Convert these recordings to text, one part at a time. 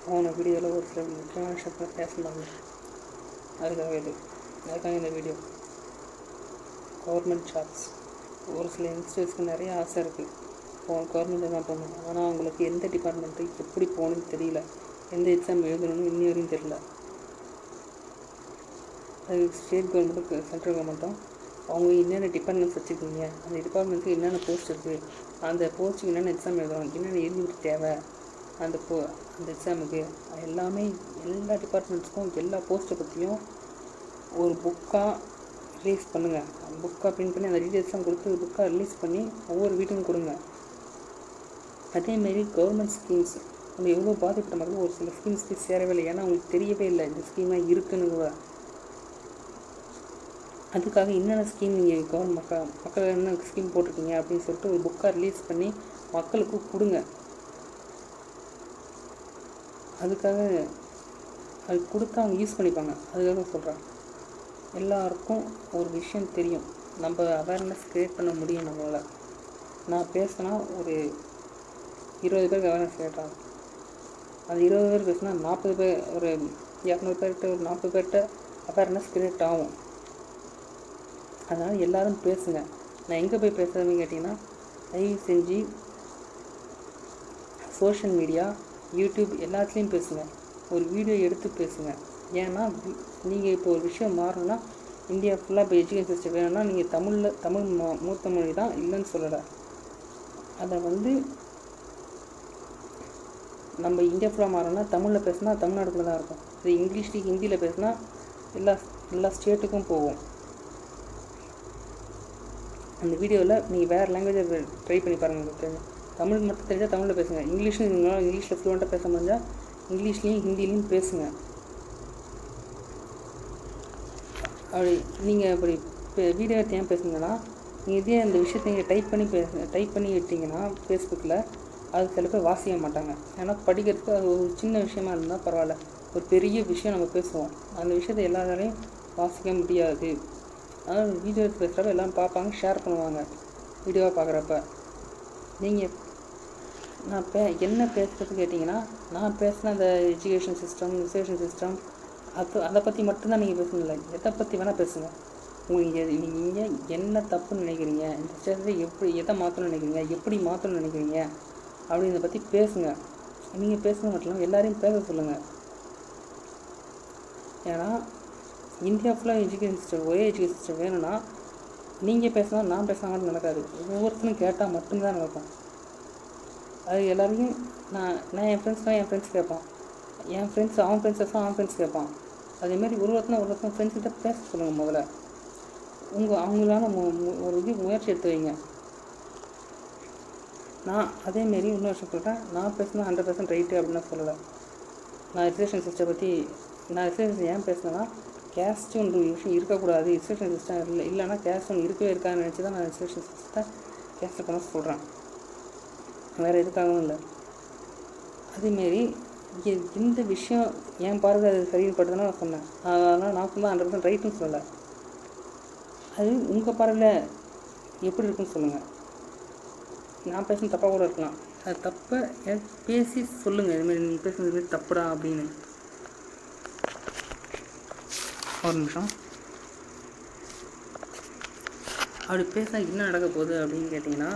போன வீடியோவில் ஒரு சில முக்கியமான விஷயத்தை பேசலாங்க அதுக்காக இது அதுக்காக இந்த வீடியோ கவர்மெண்ட் ஜாப்ஸ் ஒரு சில யங்ஸ்டர்ஸ்க்கு நிறைய ஆசை இருக்குது போ கவர்மெண்ட் தான் போகணும் ஆனால் அவங்களுக்கு எந்த டிபார்ட்மெண்ட்டு எப்படி போகணும்னு தெரியல எந்த எக்ஸாம் எழுதணும்னு இன்னி வரையும் தெரியல அது ஸ்டேட் கவர்மெண்ட்டும் சென்ட்ரல் கவர்மெண்ட்டும் அவங்க என்னென்ன டிபார்ட்மெண்ட்ஸ் வச்சுருக்கீங்க அந்த டிபார்ட்மெண்ட்டுக்கு என்னென்ன போஸ்ட் இருக்குது அந்த போஸ்ட்டுக்கு என்னென்ன எக்ஸாம் எழுதணும் என்னென்ன எழுதி தேவை அந்த போ அந்த எக்ஸாமுக்கு எல்லாமே எல்லா டிபார்ட்மெண்ட்ஸ்க்கும் எல்லா போஸ்ட்டை பற்றியும் ஒரு புக்காக ரிலீஸ் பண்ணுங்கள் புக்காக பிரிண்ட் பண்ணி அந்த டீட்டெயில்ஸ்லாம் கொடுத்து புக்காக ரிலீஸ் பண்ணி ஒவ்வொரு வீட்டுக்கும் கொடுங்க அதேமாரி கவர்மெண்ட் ஸ்கீம்ஸ் நம்ம எவ்வளோ பாதிப்பட்ட மக்கள் ஒரு சில ஸ்கீம்ஸ்க்கு சேரவே இல்லை ஏன்னா அவங்களுக்கு தெரியவே இல்லை இந்த ஸ்கீமாக இருக்குன்னு கூட அதுக்காக என்னென்ன ஸ்கீம் நீங்கள் கவர்மெண்ட் மக்கள் மக்கள் என்ன ஸ்கீம் போட்டிருக்கீங்க அப்படின்னு சொல்லிட்டு ஒரு புக்காக ரிலீஸ் பண்ணி மக்களுக்கு கொடுங்க அதுக்காக அது கொடுத்தா அவங்க யூஸ் பண்ணிப்பாங்க அதுக்காக சொல்கிறேன் எல்லாருக்கும் ஒரு விஷயம் தெரியும் நம்ம அவேர்னஸ் க்ரியேட் பண்ண முடியும் நம்மளால் நான் பேசினா ஒரு இருபது பேருக்கு அவேர்னஸ் க்ரியேட் ஆகும் அது இருபது பேர் பேசினா நாற்பது பேர் ஒரு இரநூறு பேர்கிட்ட ஒரு நாற்பது பேர்கிட்ட அவேர்னஸ் க்ரியேட் ஆகும் அதனால் எல்லோரும் பேசுங்க நான் எங்கே போய் பேசுகிறதுன்னு கேட்டிங்கன்னா தயவு செஞ்சு சோஷியல் மீடியா யூடியூப் எல்லாத்துலேயும் பேசுங்க ஒரு வீடியோ எடுத்து பேசுங்க ஏன்னா நீங்கள் இப்போ ஒரு விஷயம் மாறணும்னா இந்தியா ஃபுல்லாக இப்போ எஜுகேஷன் சிஸ்டம் வேணும்னா நீங்கள் தமிழில் தமிழ் ம மூத்த மொழி தான் இல்லைன்னு சொல்லலை அதை வந்து நம்ம இந்தியா ஃபுல்லாக மாறணும்னா தமிழில் பேசினா தமிழ்நாடுக்குள்ள தான் இருக்கும் இது இங்கிலீஷ்லேயும் ஹிந்தியில் பேசினா எல்லா எல்லா ஸ்டேட்டுக்கும் போகும் அந்த வீடியோவில் நீங்கள் வேறு லாங்குவேஜை ட்ரை பண்ணி பாருங்கள் உங்களுக்கு தெரியும் தமிழ் மட்டும் தெரிஞ்சால் தமிழில் பேசுங்க இங்கிலீஷும் உங்களால் இங்கிலீஷில் ஃப்ளூவெண்ட்டாக பேச முடிஞ்சால் இங்கிலீஷ்லேயும் ஹிந்திலையும் பேசுங்க அப்படி நீங்கள் அப்படி வீடியோ எடுத்து ஏன் பேசுங்கன்னா நீங்கள் இதே அந்த விஷயத்தை நீங்கள் டைப் பண்ணி பேசுங்க டைப் பண்ணி விட்டிங்கன்னா ஃபேஸ்புக்கில் அது சில பேர் வாசிக்க மாட்டாங்க ஏன்னா படிக்கிறதுக்கு அது ஒரு சின்ன விஷயமா இருந்தால் பரவாயில்ல ஒரு பெரிய விஷயம் நம்ம பேசுவோம் அந்த விஷயத்தை எல்லாராலையும் வாசிக்க முடியாது அதனால் வீடியோ எடுத்து பேசுகிறப்ப எல்லாம் பார்ப்பாங்க ஷேர் பண்ணுவாங்க வீடியோவாக பார்க்குறப்ப நீங்கள் நான் பே என்ன பேசுகிறது கேட்டிங்கன்னா நான் பேசின அந்த எஜுகேஷன் சிஸ்டம் ரிசர்வேஷன் சிஸ்டம் அது அதை பற்றி மட்டும்தான் நீங்கள் பேசணும்ல எதை பற்றி வேணால் பேசுங்க உங்களுக்கு எது நீங்கள் என்ன தப்புன்னு நினைக்கிறீங்க இந்த ஸ்டேட்டை எப்படி எதை மாற்றணும்னு நினைக்கிறீங்க எப்படி மாற்றணும்னு நினைக்கிறீங்க அப்படின்றத பற்றி பேசுங்க நீங்கள் பேசுறது மட்டும் இல்லாமல் எல்லாரையும் பேச சொல்லுங்கள் ஏன்னா இந்தியா ஃபுல்லாக எஜுகேஷன் சிஸ்டம் ஒரே எஜுகேஷன் சிஸ்டம் வேணும்னா நீங்கள் பேசினா நான் பேசினா மட்டும் நடக்காது ஒவ்வொருத்தரும் கேட்டால் மட்டும்தான் நடக்கும் அது எல்லாரையும் நான் நான் என் ஃப்ரெண்ட்ஸ்னால் என் ஃப்ரெண்ட்ஸ் கேட்பான் என் ஃப்ரெண்ட்ஸ் அவன் ஃப்ரெண்ட்ஸஸ் அவன் ஃப்ரெண்ட்ஸ் கேட்பான் அதேமாரி ஒரு ஒருத்தனை ஒரு ஒருத்தன் ஃப்ரெண்ட்ஸ்கிட்ட பேச சொல்லுங்கள் முதல்ல உங்கள் அவங்களால ஒரு இது முயற்சி எடுத்து வைங்க நான் அதேமாரி இன்னொரு விஷயம் சொல்கிறேன் நான் பேசினா ஹண்ட்ரட் பர்சன்ட் ரைட்டு அப்படின்னு சொல்லலை நான் ரிசர்வேஷன் சிஸ்டம் பற்றி நான் ரிசர்வேஷன் ஏன் பேசினேன்னா கேஸ்ட் ஒன்று விஷயம் இருக்கக்கூடாது ரிசர்வேஷன் சிஸ்டம் இல்லை இல்லைன்னா கேஸ்ட் ஒன்று இருக்கவே இருக்கான்னு நினச்சி தான் நான் ரிசர்வேஷன் சிஸ்டத்தை கேன்சல் பண்ண சொல்கிறேன் வேறு எதுக்காகவும் இல்லை அதேமாரி இந்த விஷயம் என் பார்வை அது சரின்னு பட்டுதான் நான் சொன்னேன் அதனால் நான் சொன்னால் ஹண்ட்ரட் பர்சன்ட் ரைட்டுன்னு சொல்லலை அது உங்கள் பார்வையில் எப்படி இருக்குன்னு சொல்லுங்கள் நான் பேசுன தப்பாக கூட இருக்கலாம் அது தப்பை பேசி சொல்லுங்கள் இதுமாரி நீங்கள் பேசுனது இதுமாரி தப்புடா அப்படின்னு ஒரு நிமிஷம் அப்படி பேசினா என்ன நடக்க போகுது அப்படின்னு கேட்டிங்கன்னா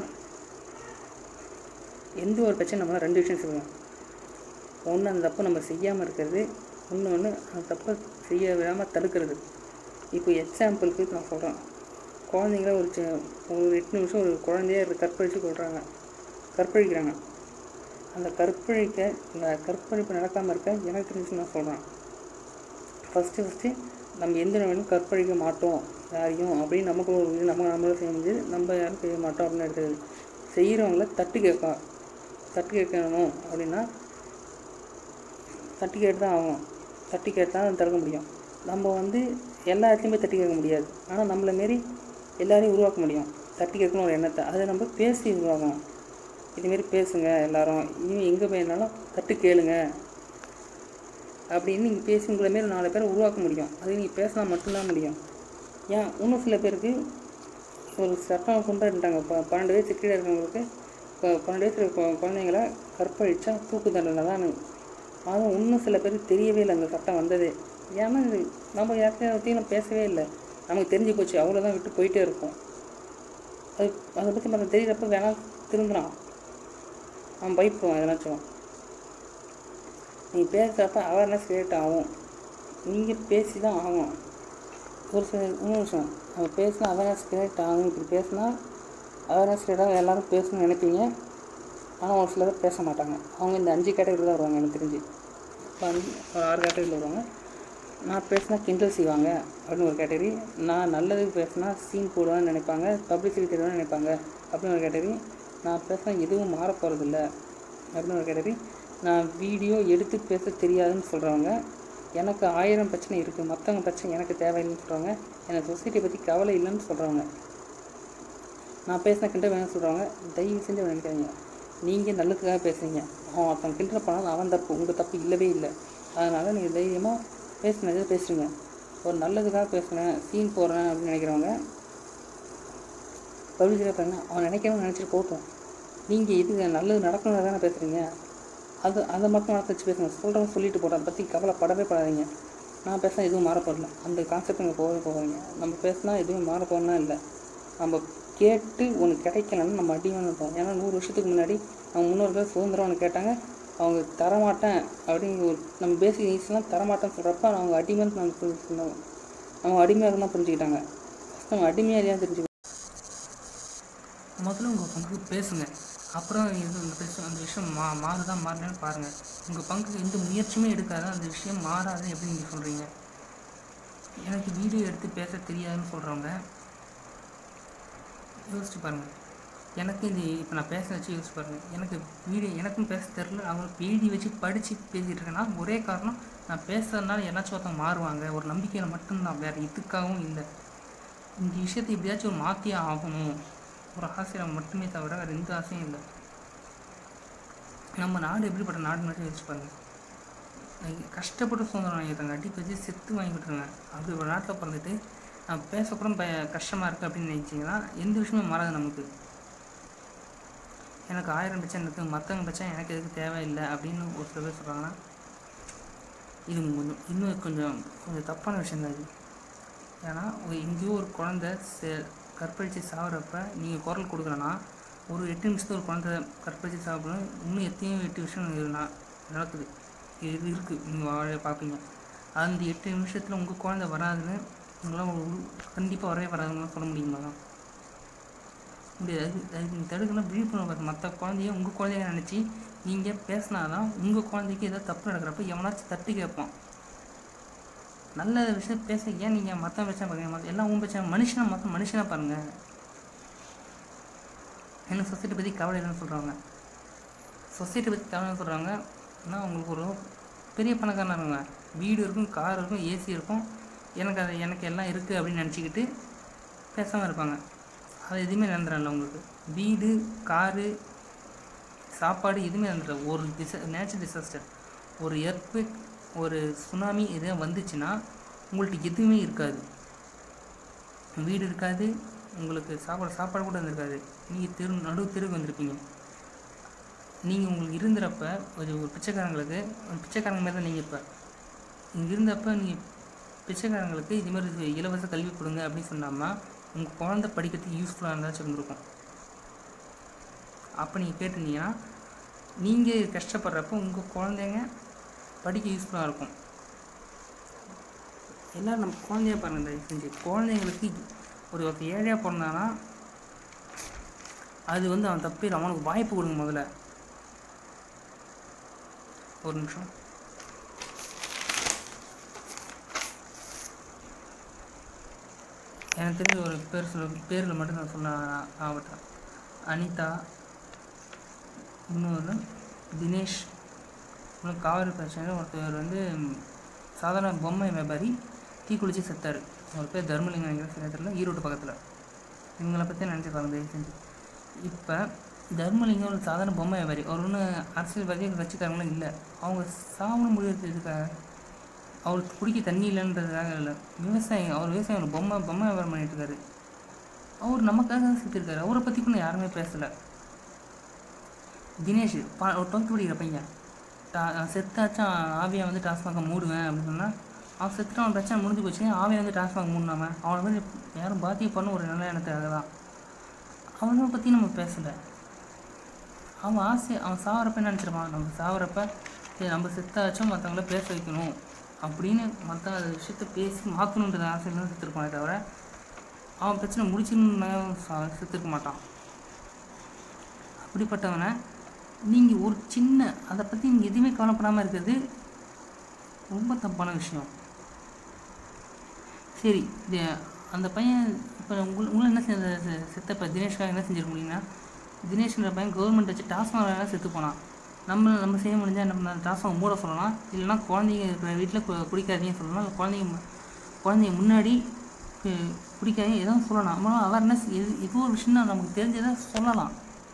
எந்த ஒரு பிரச்சனை நம்மளால் ரெண்டு விஷயம் செய்வோம் ஒன்று அந்த தப்பை நம்ம செய்யாமல் இருக்கிறது ஒன்று ஒன்று அந்த தப்பை செய்ய விடாமல் தடுக்கிறது இப்போ எக்ஸாம்பிளுக்கு நான் சொல்கிறேன் குழந்தைங்கள ஒரு ஒரு எட்டு நிமிஷம் ஒரு குழந்தைய கற்பழித்து கொள்கிறாங்க கற்பழிக்கிறாங்க அந்த கற்பழிக்க இந்த கற்பழிப்பு நடக்காமல் இருக்க எனக்கு தெரிஞ்சு நான் சொல்கிறேன் ஃபஸ்ட்டு ஃபஸ்ட்டு நம்ம எந்த வேணும் கற்பழிக்க மாட்டோம் யாரையும் அப்படின்னு நமக்கு ஒரு இது நம்ம நம்மளும் செய்ய முடியாது நம்ம யாரும் செய்ய மாட்டோம் அப்படின்னு எடுத்தது செய்கிறவங்கள தட்டு கேட்பா தட்டு கேட்கணும் அப்படின்னா தட்டி கேட்டு தான் ஆகணும் தட்டி கேட்டு தான் தடுக்க முடியும் நம்ம வந்து எல்லா இடத்துலையுமே தட்டி கேட்க முடியாது ஆனால் நம்மளை மாரி எல்லாரையும் உருவாக்க முடியும் தட்டி கேட்கணும் ஒரு எண்ணத்தை அதை நம்ம பேசி உருவாக்கணும் இதுமாரி பேசுங்க எல்லாரும் இனிமேல் எங்கே போயிருந்தாலும் தட்டு கேளுங்க அப்படின்னு நீங்கள் பேசி உங்களை மாரி நாலு பேரை உருவாக்க முடியும் அது நீங்கள் பேசினா மட்டும்தான் முடியும் ஏன் இன்னும் சில பேருக்கு ஒரு சட்டம் கொண்டு வந்துட்டாங்க இப்போ பன்னெண்டு வயசு கீழே இருக்கவங்களுக்கு இப்போ பன்னெண்டு வயசு இருக்க குழந்தைங்கள கற்பழிச்சா தூக்கு தண்டனை தான் ஆனால் இன்னும் சில பேருக்கு தெரியவே இல்லை அந்த சட்டம் வந்ததே ஏன்னா இது நம்ம யார்கிட்டயும் பற்றி நம்ம பேசவே இல்லை நமக்கு தெரிஞ்சு போச்சு அவ்வளோதான் விட்டு போயிட்டே இருக்கோம் அது அதை பற்றி நம்ம தெரியிறப்ப வேணா திரும்புகிறான் அவன் பயப்படுவான் எதனாச்சும் நீ பேசுகிறப்ப அவேர்னஸ் கிரியேட் ஆகும் நீங்கள் பேசி தான் ஆகும் ஒரு சில இன்னொரு விஷயம் நம்ம பேசினா அவேர்னஸ் கிரியேட் ஆகும் இப்படி பேசினா அவேர்னஸ் கிரியேட் ஆகும் எல்லோரும் பேசணும்னு நினைப்பீங்க ஆனால் ஒரு சிலர் பேச மாட்டாங்க அவங்க இந்த அஞ்சு கேட்டகரி தான் வருவாங்க எனக்கு தெரிஞ்சு இப்போ அஞ்சு ஒரு ஆறு கேட்டகரியில் வருவாங்க நான் பேசினா கிண்டல் செய்வாங்க அப்படின்னு ஒரு கேட்டகரி நான் நல்லதுக்கு பேசினா சீன் போடுவேன்னு நினைப்பாங்க பப்ளிசிட்டி தருவேன்னு நினைப்பாங்க அப்படின்னு ஒரு கேட்டகரி நான் பேசினா எதுவும் மாற போகிறதில்ல அப்படின்னு ஒரு கேட்டகரி நான் வீடியோ எடுத்து பேச தெரியாதுன்னு சொல்கிறவங்க எனக்கு ஆயிரம் பிரச்சனை இருக்குது மற்றவங்க பிரச்சனை எனக்கு தேவையில்லைன்னு சொல்கிறவங்க எனக்கு சொசைட்டியை பற்றி கவலை இல்லைன்னு சொல்கிறவங்க நான் பேசின கிண்டல் வேணும்னு சொல்கிறவங்க தயவு செஞ்சு அவனை நினைக்காதீங்க நீங்கள் நல்லதுக்காக பேசுகிறீங்க அவன் ஒருத்தன் கிண்டல் பண்ணாலும் அவன் தப்பு உங்கள் தப்பு இல்லவே இல்லை அதனால் நீங்கள் தைரியமாக பேசினது பேசுங்க ஒரு நல்லதுக்காக பேசுகிறேன் சீன் போடுறேன் அப்படின்னு நினைக்கிறவங்க பப்ளிசிட்டி பண்ண அவன் நினைக்கிறவங்க நினச்சிட்டு போட்டோம் நீங்கள் இது நல்லது நடக்கணும் தானே பேசுகிறீங்க அது அதை மட்டும் நடத்த வச்சு பேசுங்க சொல்கிறவங்க சொல்லிட்டு போகிறேன் பற்றி கவலைப்படவே படாதீங்க நான் பேசினா எதுவும் மாறப்படல அந்த கான்செப்ட் நீங்கள் போகவே போகாதீங்க நம்ம பேசினா எதுவும் மாறப்போனா இல்லை நம்ம கேட்டு உனக்கு கிடைக்கலன்னு நம்ம அடிமையான இருப்போம் ஏன்னா நூறு வருஷத்துக்கு முன்னாடி நம்ம முன்னோர்கள் சுதந்திரம் ஒன்று கேட்டாங்க அவங்க தரமாட்டேன் அப்படிங்கிற ஒரு நம்ம பேசிக் நீட்ஸ்லாம் தரமாட்டேன்னு சொல்கிறப்ப அவங்க அடிமைன்னு நம்ம புரிஞ்சு- சொன்னோம். அவங்க அடிமையாக தான் புரிஞ்சுக்கிட்டாங்க ஃபஸ்ட் அவங்க அடிமையாக இல்லையா தெரிஞ்சுக்கிட்டாங்க முதல்ல உங்கள் பங்குக்கு பேசுங்க அப்புறம் இது இந்த பேச அந்த விஷயம் மா மாறுதா மாறலன்னு பாருங்கள் உங்கள் பங்குக்கு எந்த முயற்சியுமே எடுக்காத அந்த விஷயம் மாறாது எப்படி நீங்கள் சொல்கிறீங்க எனக்கு வீடியோ எடுத்து பேச தெரியாதுன்னு சொல்கிறவங்க யோசிச்சு பாருங்கள் எனக்கு இது இப்போ நான் பேச வச்சு யோசிச்சு பாருங்கள் எனக்கு வீடியோ எனக்கும் பேச தெரில அவங்க எழுதி வச்சு படித்து பேசிகிட்டு இருக்கேன்னா ஒரே காரணம் நான் பேசுறதுனால எல்லாச்சும் ஒருத்தவங்க மாறுவாங்க ஒரு நம்பிக்கையில் மட்டும்தான் வேறு இதுக்காகவும் இல்லை இந்த விஷயத்தை எப்படியாச்சும் மாற்றியே ஆகணும் ஒரு ஆசையில் மட்டுமே தவிர வேறு எந்த ஆசையும் இல்லை நம்ம நாடு எப்படிப்பட்ட நாடு மட்டும் யோசிச்சு பாருங்க நீங்க கஷ்டப்பட்டு சுதந்திரம் வாங்கிட்டாங்க அடி வச்சு செத்து வாங்கி விட்டுருங்க அப்படி ஒரு நாட்டில் பிறந்துட்டு நான் பேசக்கூட ப கஷ்டமாக இருக்குது அப்படின்னு நினச்சிங்கன்னா எந்த விஷயமும் மாறாது நமக்கு எனக்கு ஆயிரம் பிரச்சனை இருக்குது மற்றவங்க பிரச்சனை எனக்கு எதுக்கு தேவையில்லை அப்படின்னு ஒரு சில பேர் சொல்கிறாங்கன்னா இது கொஞ்சம் இன்னும் கொஞ்சம் கொஞ்சம் தப்பான விஷயம் தான் இது ஏன்னா ஒரு எங்கேயோ ஒரு குழந்த செ கற்பழித்து சாகுறப்ப நீங்கள் குரல் கொடுக்கலன்னா ஒரு எட்டு நிமிஷத்துல ஒரு குழந்தை கற்பழித்து சாப்பிடணும் இன்னும் எத்தனையோ எட்டு விஷயம் இது நா- நடக்குது இது இருக்குது நீங்கள் வாழ பார்ப்பீங்க அந்த எட்டு நிமிஷத்தில் உங்கள் குழந்தை வராதுன்னு உங்களால் கண்டிப்பாக வரவே வராதுன்னு சொல்ல முடியுமா முடியாது அது அதுக்கு நீங்கள் தடுக்கணும் விழிப்புணர்வு மற்ற குழந்தைய உங்கள் குழந்தைய நினச்சி நீங்கள் பேசினாதான் உங்கள் குழந்தைக்கு ஏதாவது தப்பு நடக்கிறப்ப எவனாச்சும் தட்டி கேட்பான் நல்ல விஷயம் பேச ஏன் நீங்கள் மற்ற பிரச்சனை பாருங்க மத்த- எல்லாம் உன் பிரச்சனை மனுஷனை மற்ற மனுஷனாக பாருங்கள் என்ன சொசைட்டி பற்றி கவலை இல்லைன்னு சொல்கிறாங்க சொசைட்டி பற்றி கவலைன்னு சொல்கிறாங்க ஆனால் உங்களுக்கு ஒரு பெரிய பணக்காரனா இருங்க வீடு இருக்கும் கார் இருக்கும் ஏசி இருக்கும் எனக்கு அது எனக்கு எல்லாம் இருக்குது அப்படின்னு நினச்சிக்கிட்டு பேசாமல் இருப்பாங்க அது எதுவுமே நடந்துடல உங்களுக்கு வீடு காரு சாப்பாடு எதுவுமே நடந்துடல ஒரு டிச நேச்சுரல் டிசாஸ்டர் ஒரு எர்த்குவேக் ஒரு சுனாமி எதுவும் வந்துச்சுன்னா உங்கள்ட்ட எதுவுமே இருக்காது வீடு இருக்காது உங்களுக்கு சாப்பாடு சாப்பாடு கூட இருந்திருக்காது நீங்கள் தெரு நடு தெருவுக்கு வந்திருப்பீங்க நீங்கள் உங்களுக்கு இருந்துறப்ப ஒரு ஒரு பிச்சைக்காரங்களுக்கு ஒரு பிச்சைக்காரங்க மாதிரி தான் நீங்கள் இப்போ இங்கே இருந்தப்ப நீங்கள் பிச்சைக்காரங்களுக்கு இது மாதிரி இது இலவச கல்வி கொடுங்க அப்படின்னு சொன்னாமல் உங்கள் குழந்தை படிக்கிறதுக்கு யூஸ்ஃபுல்லாக இருந்தாச்சும் இருந்திருக்கும் அப்போ நீங்கள் கேட்டிருந்தீங்கன்னா நீங்கள் கஷ்டப்படுறப்போ உங்கள் குழந்தைங்க படிக்க யூஸ்ஃபுல்லாக இருக்கும் எல்லோரும் நம்ம குழந்தைய பாருங்க தயவு செஞ்சு குழந்தைங்களுக்கு ஒரு ஒருத்தர் ஏழையாக பிறந்தானா அது வந்து அவன் தப்பே இல்லை. அவனுக்கு வாய்ப்பு கொடுங்க முதல்ல ஒரு நிமிஷம் எனக்கு தெரிஞ்ச ஒரு பேர் சொல்ல பேரில் மட்டும் நான் சொல்ல ஆகட்டேன் அனிதா இன்னொரு தினேஷ் இன்னும் காவிரி பிரச்சனை ஒருத்தர் வந்து சாதாரண பொம்மை வியாபாரி தீக்குளிச்சு செத்தார் அவர் பேர் தர்மலிங்கம் நினைக்கிற சேலத்தில் ஈரோடு பக்கத்தில் இவங்கள பற்றி நினச்சி பாருங்க தயவு செஞ்சு இப்போ தர்மலிங்கம் ஒரு சாதாரண பொம்மை வியாபாரி அவர் ஒன்றும் அரசியல்வாதி கட்சிக்காரங்களும் இல்லை அவங்க சாவணும் முடிவு இதுக்காக அவருக்கு குடிக்க தண்ணி இல்லைன்றதுக்காக இல்லை விவசாயம் அவர் விவசாயம் ஒரு பொம்மை பொம்மை வியாபாரம் பண்ணிட்டு இருக்காரு அவர் நமக்காக தான் செத்துருக்காரு அவரை பற்றி கூட யாருமே பேசலை தினேஷ் பா ஒரு டுவெல்த் படிக்கிற பையன் டா செத்தாச்சும் ஆவியை வந்து டாஸ்மாக மூடுவேன் அப்படின்னு சொன்னால் அவன் செத்துட்டு அவன் பிரச்சனை முடிஞ்சு போச்சு ஆவியை வந்து டாஸ்மாக மூடினாம அவனை வந்து யாரும் பாதிக்கப்படணும் ஒரு நல்ல எண்ணத்துக்காக தான் அவனை பற்றி நம்ம பேசலை அவன் ஆசை அவன் சாவறப்ப என்ன நினச்சிருப்பான் நம்ம சாவறப்ப சரி நம்ம செத்தாச்சும் மற்றவங்கள பேச வைக்கணும் அப்படின்னு மற்ற விஷயத்த பேசி மாற்றணுன்ற ஆசையில தான் செத்துருப்பானே தவிர அவன் பிரச்சனை முடிச்சுன்னு செத்துருக்க மாட்டான் அப்படிப்பட்டவனை நீங்கள் ஒரு சின்ன அதை பற்றி நீங்கள் எதுவுமே கவலைப்படாமல் இருக்கிறது ரொம்ப தப்பான விஷயம் சரி இது அந்த பையன் இப்போ உங்கள் உங்களை என்ன செஞ்ச செ- செத்தப்ப தினேஷ்காக என்ன செஞ்சிருக்க முடியும்னா தினேஷ்ன்ற பையன் கவர்மெண்ட் வச்சு டாஸ்மாக் செத்து போனான் நம்ம நம்ம செய்ய முடிஞ்சால் நம்ம டாஸ்மாக் மூட சொல்லலாம் இல்லைன்னா குழந்தைங்க இருக்கிற வீட்டில் குடிக்காதீங்கன்னு சொல்லலாம் இல்லை குழந்தைங்க மு- குழந்தைங்க முன்னாடி கு- குடிக்காதீங்க எதுவும் சொல்லலாம் நம்மளும் அவேர்னஸ் எது ஏதோ ஒரு விஷயம் நமக்கு தெரிஞ்சதை சொல்லலாம்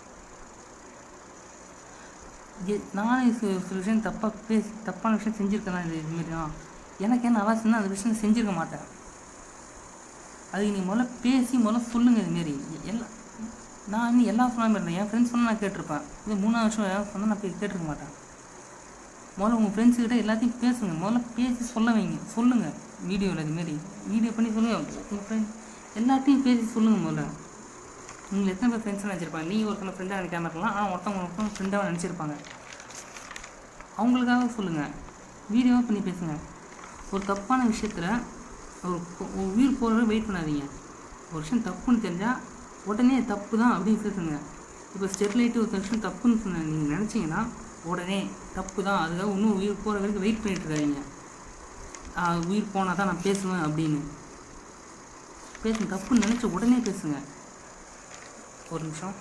எ- நானே சில சில விஷயம் தப்பாக பேசி தப்பான விஷயம் செஞ்சுருக்கேன் இது இதுமாரி தான் எனக்கு என்ன அவசியம்னா அந்த விஷயம் செஞ்சுருக்க மாட்டேன் அதுக்கு நீ முதல்ல பேசி முதல்ல சொல்லுங்கள் இதுமாரி எல்லாம் நான் இன்னும் எல்லாம் சொல்லாமல் இருந்தேன் என் ஃப்ரெண்ட்ஸ் சொன்னால் நான் கேட்டிருப்பேன் இது மூணாவது வருஷம் யாரும் சொன்னால் நான் போய் கேட்டிருக்க மாட்டேன் முதல்ல உங்கள் ஃப்ரெண்ட்ஸுக்கிட்ட எல்லாத்தையும் பேசுங்க முதல்ல பேசி சொல்ல வைங்க சொல்லுங்கள் வீடியோவில் இதுமாரி வீடியோ பண்ணி சொல்லுங்கள் உங்கள் ஃப்ரெண்ட் எல்லாத்தையும் பேசி சொல்லுங்கள் முதல்ல நீங்கள் எத்தனை பேர் ஃப்ரெண்ட்ஸ் நினச்சிருப்பாங்க நீ ஒருத்தனை ஃப்ரெண்டாக நினைக்காம இருக்கலாம் ஆனால் ஒருத்தவங்க ஒருத்தவங்க ஃப்ரெண்டாக நினச்சிருப்பாங்க அவங்களுக்காக சொல்லுங்கள் வீடியோவாக பண்ணி பேசுங்க ஒரு தப்பான விஷயத்தில் ஒரு கொ- ஒரு உயிர் போகிற வெயிட் பண்ணாதீங்க ஒரு விஷயம் தப்புன்னு தெரிஞ்சால் உடனே தப்பு தான் அப்படின்னு பேசுங்க இப்போ ஸ்டெர்லைட்டு ஒரு விஷயம் தப்புன்னு சொன்ன நீங்கள் நினச்சிங்கன்னா உடனே தப்பு தான் அதுக்காக இன்னும் உயிர் போகிற வரைக்கும் வெயிட் பண்ணிட்டு இருக்காதீங்க ஆ, உயிர் போனால் தான் நான் பேசுவேன் அப்படின்னு பேசுங்க தப்புன்னு நினச்ச உடனே பேசுங்க ஒரு நிமிஷம்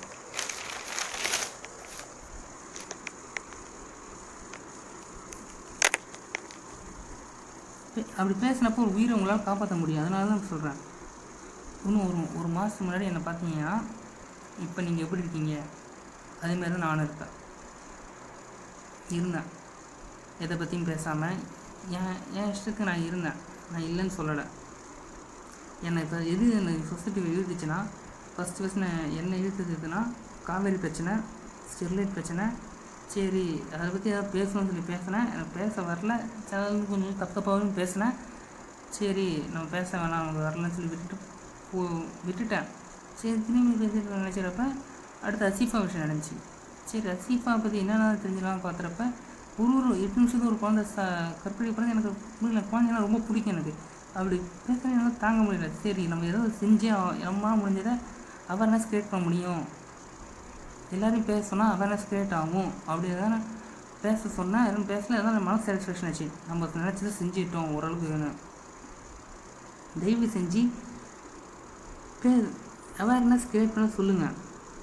பே- அப்படி பேசினப்போ ஒரு உயிரை உங்களால் காப்பாற்ற முடியும் அதனால தான் சொல்கிறேன் இன்னும் ஒரு ஒரு மாதத்துக்கு முன்னாடி என்னை பார்த்தீங்கன்னா இப்போ நீங்கள் எப்படி இருக்கீங்க அதேமாரி தான் நானும் இருப்பேன் இருந்தேன் எதை பற்றியும் பேசாமல் என் என் இஷ்டத்துக்கு நான் இருந்தேன் நான் இல்லைன்னு சொல்லலை என்னை இப்போ எது எனக்கு சொசைட்டி இழுத்துச்சுன்னா ஃபஸ்ட்டு ஃபஸ்ட் நான் என்ன இழுத்தது எதுனா காவேரி பிரச்சனை ஸ்டெர்லைட் பிரச்சனை சரி அதை பற்றி ஏதாவது பேசணும்னு சொல்லி பேசினேன் எனக்கு பேச வரல சில கொஞ்சம் தப்பு தப்பாகவும் பேசினேன் சரி நம்ம பேச வேணாம் நமக்கு வரலன்னு சொல்லி விட்டுட்டு போ விட்டுட்டேன் சரி திரும்பி பேசிட்டு நினச்சிறப்ப அடுத்து அசீஃபா விஷயம் நடந்துச்சு சரி அசீஃபா பற்றி என்னென்ன தெரிஞ்சுக்கலாம் பார்க்குறப்ப ஒரு ஒரு எட்டு நிமிஷத்துக்கு ஒரு குழந்தை ச கற்பனை குழந்தை எனக்கு முடியல குழந்தைங்கன்னா ரொம்ப பிடிக்கும் எனக்கு அப்படி பேசுறது என்னால் தாங்க முடியல சரி நம்ம ஏதோ செஞ்சே ஆ- நம்மளால முடிஞ்சதை அவேர்னஸ் கிரியேட் பண்ண முடியும் எல்லாரையும் பேச சொன்னால் அவேர்னஸ் கிரியேட் ஆகும் அப்படி தானே பேச சொன்னால் எதுவும் பேசல எதாவது மன சாட்டிஸ்ஃபேக்ஷன் ஆச்சு நம்ம நினச்சதை செஞ்சுட்டோம் ஓரளவுக்கு வேணும் தயவு செஞ்சு பே அவேர்னஸ் கிரியேட் பண்ண சொல்லுங்கள்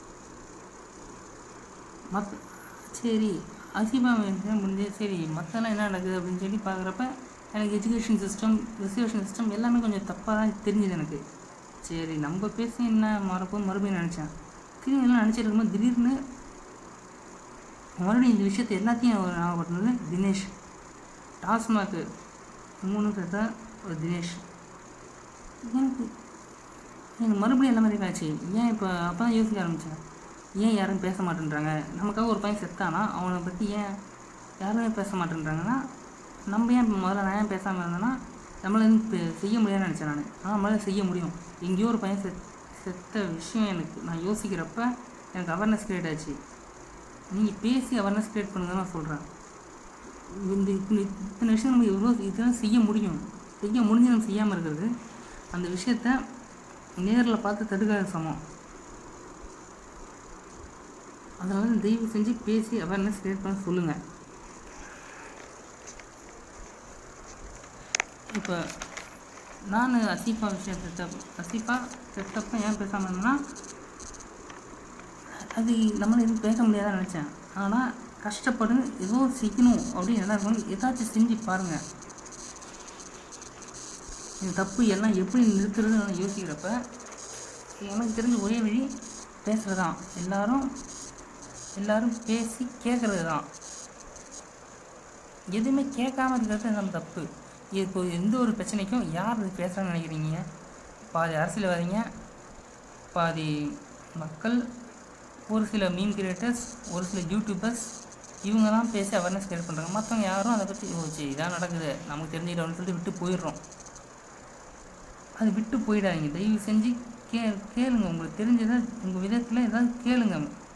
மத் சரி அசீபா விஷயம் முடிஞ்சு சரி மற்றெல்லாம் என்ன நடக்குது அப்படின்னு சொல்லி பார்க்குறப்ப எனக்கு எஜுகேஷன் சிஸ்டம் ரிசர்வேஷன் சிஸ்டம் எல்லாமே கொஞ்சம் தப்பாக தான் தெரிஞ்சுது எனக்கு சரி நம்ம பேச என்ன மாறப்போது மறுபடியும் நினச்சேன் திரும்பி எல்லாம் நினச்சிட்டு இருக்கும்போது திடீர்னு மறுபடியும் இந்த விஷயத்தை எல்லாத்தையும் அவர் ஞாபகப்படுத்தினது தினேஷ் டாஸ்மாக்கு மூணு சேர்த்தா ஒரு தினேஷ் எனக்கு எனக்கு மறுபடியும் என்ன மாதிரி ஆச்சு ஏன் இப்போ அப்போ தான் யோசிக்க ஆரம்பித்தேன் ஏன் யாரும் பேச மாட்டேன்றாங்க நமக்காக ஒரு பையன் செத்தானா அவனை பற்றி ஏன் யாருமே பேச மாட்டேன்றாங்கன்னா நம்ம ஏன் முதல்ல நான் ஏன் பேசாமல் இருந்தேன்னா நம்மளால இருந்து பெ- செய்ய முடியாதுன்னு நினச்சேன் நான் ஆனால் நம்மளால செய்ய முடியும் எங்கேயோ ஒரு பையன் செத் செத்த விஷயம் எனக்கு நான் யோசிக்கிறப்ப எனக்கு அவேர்னஸ் கிரியேட் ஆச்சு நீங்கள் பேசி அவேர்னஸ் கிரியேட் பண்ணுங்க நான் சொல்கிறேன் இந்த இத்தனை இத்தனை விஷயம் நம்ம எவ்வளோ இதெல்லாம் செய்ய முடியும் செய்ய முடிஞ்சு நம்ம செய்யாமல் இருக்கிறது அந்த விஷயத்த நேரில் பார்த்து தடுக்காத சமம் அதனால தயவு செஞ்சு பேசி அவேர்னஸ் கிரியேட் பண்ண சொல்லுங்கள் இப்போ நான் அசீஃபா விஷயம் செட்டப் அசீஃபா செட்டப்ப ஏன் பேசாமல் இருந்தேன்னா அது நம்மளால எதுவும் பேச முடியாதுன்னு நினச்சேன் ஆனால் கஷ்டப்படு ஏதோ செய்யணும் அப்படின்னு என்ன இருக்கணும் ஏதாச்சும் செஞ்சு பாருங்கள் இந்த தப்பு எல்லாம் எப்படி நிறுத்துறதுன்னு நான் யோசிக்கிறப்ப எனக்கு தெரிஞ்ச ஒரே வழி பேசுகிறது தான் எல்லாரும் எல்லாரும் பேசி கேட்குறது தான் எதுவுமே கேட்காம இருக்கிறது நம்ம தப்பு இப்போ எந்த ஒரு பிரச்சனைக்கும் யார் இது பேசுகிறான்னு நினைக்கிறீங்க பாதி அரசியல்வாதிங்க பாதி மக்கள் ஒரு சில மீன் கிரியேட்டர்ஸ் ஒரு சில யூடியூபர்ஸ் இவங்க தான் பேசி அவேர்னஸ் கிரியேட் பண்ணுறாங்க மற்றவங்க யாரும் அதை பற்றி ஓ சரி இதான் நடக்குது நமக்கு தெரிஞ்சுக்கிட்டோம்னு சொல்லிட்டு விட்டு போயிடுறோம் அது விட்டு போயிடாதீங்க தயவு செஞ்சு கே கேளுங்க உங்களுக்கு தெரிஞ்சதை உங்கள் விதத்தில் ஏதாவது கேளுங்க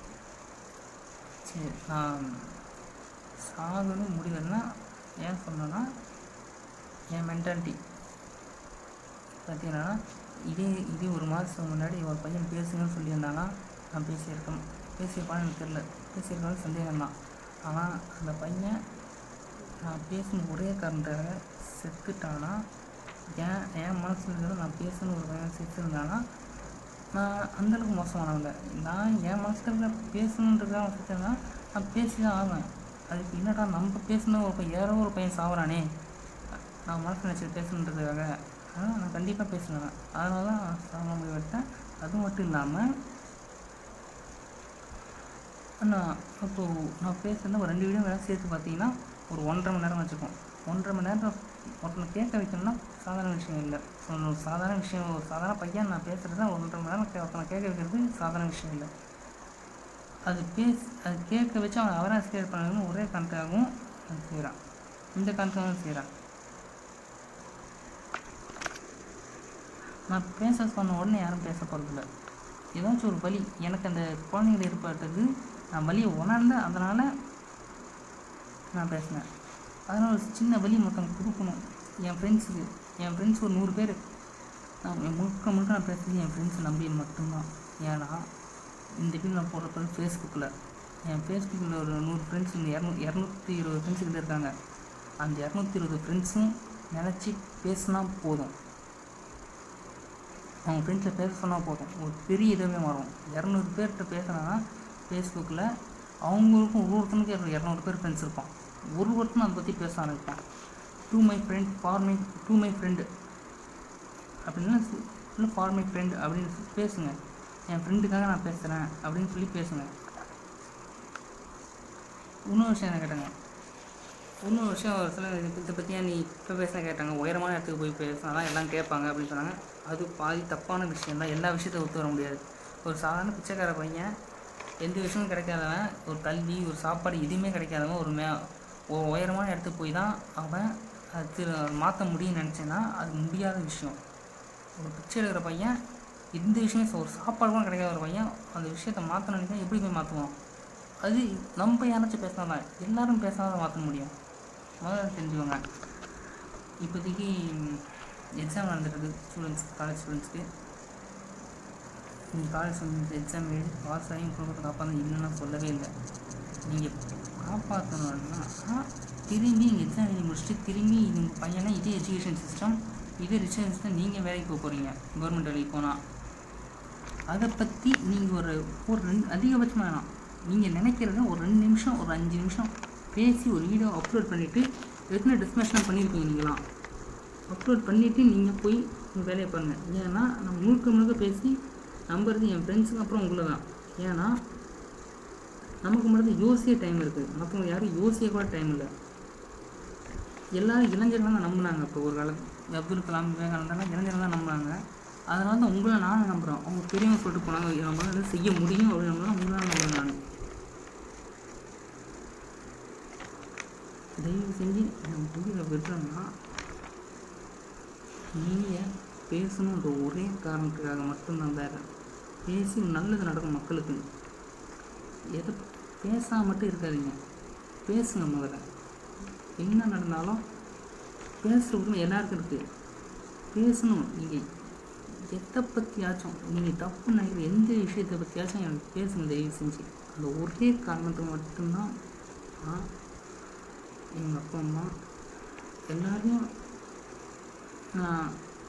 சரி நான் சாகணும் முடிவுன்னா ஏன் சொன்னேன்னா என் மென்டாலிட்டி பார்த்தீங்கன்னா இதே இதே ஒரு மாதத்துக்கு முன்னாடி ஒரு பையன் பேசுங்கன்னு சொல்லியிருந்தானா நான் பேசியிருக்கேன் பேசியிருப்பான்னு எனக்கு தெரில பேசியிருக்கான்னு சந்தேகம் தான் ஆனால் அந்த பையன் நான் பேசின ஒரே காரணத்துக்காக செத்துட்டானா ஏன் என் மனசில் இருக்கிறத நான் பேசணும் ஒரு பையன் செத்துருந்தானா நான் அந்தளவுக்கு மோசமானவங்க நான் என் மனசில் இருக்கிற பேசணுன்றதுக்காக அவன் செத்துருந்தா நான் பேசி தான் ஆவேன் அதுக்கு என்னடா நம்ம பேசணும் ஒரு பையன் யாரோ ஒரு பையன் சாவறானே நான் மனசில் நினச்சி பேசணுன்றதுக்காக அதனால் நான் கண்டிப்பாக பேசுவேன் அதனால தான் சாம முடிவெடுத்தேன் அது மட்டும் இல்லாமல் நான் இப்போது நான் பேசுகிறது ஒரு ரெண்டு வீடியோ வேலை சேர்த்து பார்த்தீங்கன்னா ஒரு ஒன்றரை மணி நேரம் வச்சுருக்கோம் ஒன்றரை மணி நேரம் ஒருத்தனை கேட்க வைக்கணும்னா சாதாரண விஷயம் இல்லை ஸோ ஒரு சாதாரண விஷயம் ஒரு சாதாரண பையன் நான் பேசுகிறது தான் ஒன்றரை மணி நேரம் கே- ஒருத்தனை கேட்க வைக்கிறது சாதாரண விஷயம் இல்லை அது பேச அது கேட்க வச்சு அவன் அவராக ஸ்கேர் பண்ணணும்னு ஒரே கணக்காகவும் அது செய்கிறான் இந்த கணக்காகவும் செய்கிறான் நான் பேச சொன்ன உடனே யாரும் பேச போகிறதில்ல ஏதாச்சும் ஒரு வழி எனக்கு அந்த குழந்தைகள் ஏற்பட்டது நான் வழியை உணர்ந்தேன் அதனால் நான் பேசினேன் அதனால் ஒரு சின்ன வழி மொத்தம் கொடுக்கணும் என் ஃப்ரெண்ட்ஸுக்கு என் ஃப்ரெண்ட்ஸ் ஒரு நூறு பேர் நான் என் முழுக்க முழுக்க நான் பேசுறது என் ஃப்ரெண்ட்ஸ் நம்பி மட்டும்தான் ஏன்னா இந்த வீடியோ நான் போடுறப்ப ஃபேஸ்புக்கில் என் ஃபேஸ்புக்கில் ஒரு நூறு ஃப்ரெண்ட்ஸ் இந்த இரநூ இரநூத்தி இருபது ஃப்ரெண்ட்ஸ் கிட்ட இருக்காங்க அந்த இரநூத்தி இருபது ஃப்ரெண்ட்ஸும் நினச்சி பேசினா போதும் அவங்க ஃப்ரெண்ட்ஸில் பேச சொன்னால் போதும் ஒரு பெரிய இதுவே மாறும் இரநூறு பேர்கிட்ட பேசுனா ஃபேஸ்புக்கில் அவங்களுக்கும் ஒரு ஒருத்தனுக்கும் இரநூறு பேர் ஃப்ரெண்ட்ஸ் இருப்பான் ஒரு ஒருத்தனும் அதை பற்றி பேச ஆரம்பிப்பான் to my friend for my to my friend அப்படின்னா இல்லை ஃபார் மை ஃப்ரெண்ட் அப்படின்னு சொல்லி பேசுங்க என் ஃப்ரெண்டுக்காக நான் பேசுகிறேன் அப்படின்னு சொல்லி பேசுங்க இன்னொரு விஷயம் என்ன கேட்டாங்க இன்னொரு விஷயம் ஒரு சில இதை பற்றியா நீ இப்போ பேச கேட்டாங்க உயரமான இடத்துக்கு போய் பேசினா தான் எல்லாம் கேட்பாங்க அப்படின்னு சொன்னாங்க அது பாதி தப்பான விஷயம் தான் எல்லா விஷயத்தை ஒத்து வர முடியாது ஒரு சாதாரண பிச்சைக்கார பையன் எந்த விஷயமும் கிடைக்காதவன் ஒரு கல்வி ஒரு சாப்பாடு எதுவுமே கிடைக்காதவன் ஒரு மே ஒரு உயரமான இடத்துக்கு போய் தான் அவன் அது மாற்ற முடியும்னு நினச்சேன்னா அது முடியாத விஷயம் ஒரு பிச்சை எடுக்கிற பையன் எந்த விஷயம் ஒரு சாப்பாடு கூட கிடைக்காத ஒரு பையன் அந்த விஷயத்தை மாற்ற நினைச்சா எப்படி போய் மாற்றுவான் அது நம்ம யாராச்சும் பேசினா தான் எல்லாரும் பேசினா தான் மாற்ற முடியும் முதல்ல தெரிஞ்சுக்கோங்க இப்போதைக்கு எக்ஸாம் நடந்துட்டு ஸ்டூடெண்ட்ஸ் காலேஜ் ஸ்டூடெண்ட்ஸ்க்கு நீங்கள் காலேஜ் ஸ்டூடெண்ட்ஸ் எக்ஸாம் எழுதி பாஸ் ஆகி குடும்பத்தை காப்பாற்ற இல்லைன்னு நான் சொல்லவே இல்லை நீங்கள் காப்பாற்றணும்னா திரும்பி நீங்கள் எக்ஸாம் எழுதி முடிச்சுட்டு திரும்பி உங்கள் பையனை இதே எஜுகேஷன் சிஸ்டம் இதே ரிசர்ச் சிஸ்டம் நீங்கள் வேலைக்கு போக போகிறீங்க கவர்மெண்ட் வேலைக்கு போனால் அதை பற்றி நீங்கள் ஒரு ஒரு ரெண்டு அதிகபட்சம் வேணாம் நீங்கள் நினைக்கிறத ஒரு ரெண்டு நிமிஷம் ஒரு அஞ்சு நிமிஷம் பேசி ஒரு வீடியோ அப்லோட் பண்ணிவிட்டு எத்தனை டிஸ்கஷன் பண்ணியிருப்பீங்க நீங்களாம் அப்லோட் பண்ணிவிட்டு நீங்கள் போய் உங்கள் வேலையை பாருங்கள் ஏன்னா நான் முழுக்க முழுக்க பேசி நம்புறது என் ஃப்ரெண்ட்ஸுக்கு அப்புறம் உங்களை தான் ஏன்னா நமக்கு மட்டும் யோசிக்க டைம் இருக்குது மற்றவங்க யாரும் யோசிக்க கூட டைம் இல்லை எல்லாரும் இளைஞர்கள் தான் நம்பினாங்க இப்போ ஒரு காலத்து அப்துல் கலாம் விவேகானந்தெல்லாம் இளைஞர்கள் தான் நம்பினாங்க அதனால தான் உங்களை நானும் நம்புகிறேன் அவங்க பெரியவங்க சொல்லிட்டு போனாங்க நம்மளால இதை செய்ய முடியும் அப்படின்னு உங்களை நம்புகிறேன் நான் தயவு செஞ்சு என் உயிரை விடுறேன்னா நீங்கள் பேசணுன்ற ஒரே காரணத்துக்காக மட்டும்தான் வேறு பேசி நல்லது நடக்கும் மக்களுக்கு எதை பேசாம மட்டும் இருக்காதீங்க பேசுங்க முதல்ல என்ன நடந்தாலும் பேசுகிற உரிமை எல்லாருக்கும் இருக்குது பேசணும் நீங்கள் எதை பற்றியாச்சும் நீங்கள் தப்பு நினைக்கிற எந்த விஷயத்தை பற்றியாச்சும் எனக்கு பேசுங்க தயவு செஞ்சு அந்த ஒரே காரணத்துக்கு மட்டும்தான் நான் எங்கள் அப்பா அம்மா எல்லாரையும் நான்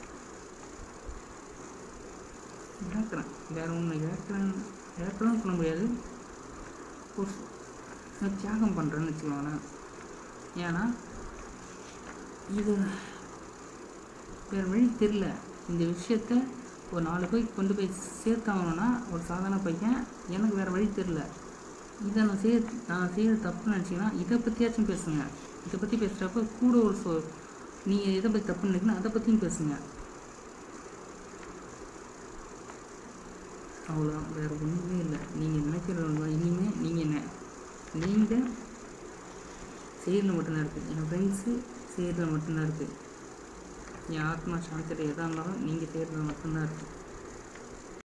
இழக்கிறேன் வேற ஒன்று இழக்கிறேன் இழக்கிறேன்னு சொல்ல முடியாது ஒரு நான் தியாகம் பண்ணுறேன்னு வச்சுக்கோங்களேன் ஏன்னா இது வேறு வழி தெரில இந்த விஷயத்த ஒரு நாலு பேருக்கு கொண்டு போய் சேர்த்தாகணும்னா ஒரு சாதாரண பையன் எனக்கு வேறு வழி தெரில இதை நான் செய்ய நான் செய்கிற தப்புன்னு நினச்சிங்கன்னா இதை பற்றியாச்சும் பேசுங்க இதை பற்றி பேசுகிறப்ப கூட ஒரு சொ நீங்கள் எதை பற்றி தப்புன்னு நினைக்கணும் அதை பற்றியும் பேசுங்க அவ்வளோதான் வேறு ஒன்றுமே இல்லை நீங்கள் நினைக்கிறது இனிமேல் நீங்கள் என்ன நீங்கள் செய்யறதுல மட்டும்தான் இருக்குது என் ஃப்ரெண்ட்ஸு செய்யறதுல மட்டும்தான் இருக்குது என் ஆத்மா சாந்தியில் எதாக இருந்தாலும் நீங்கள் செய்யறதுல மட்டும்தான் இருக்குது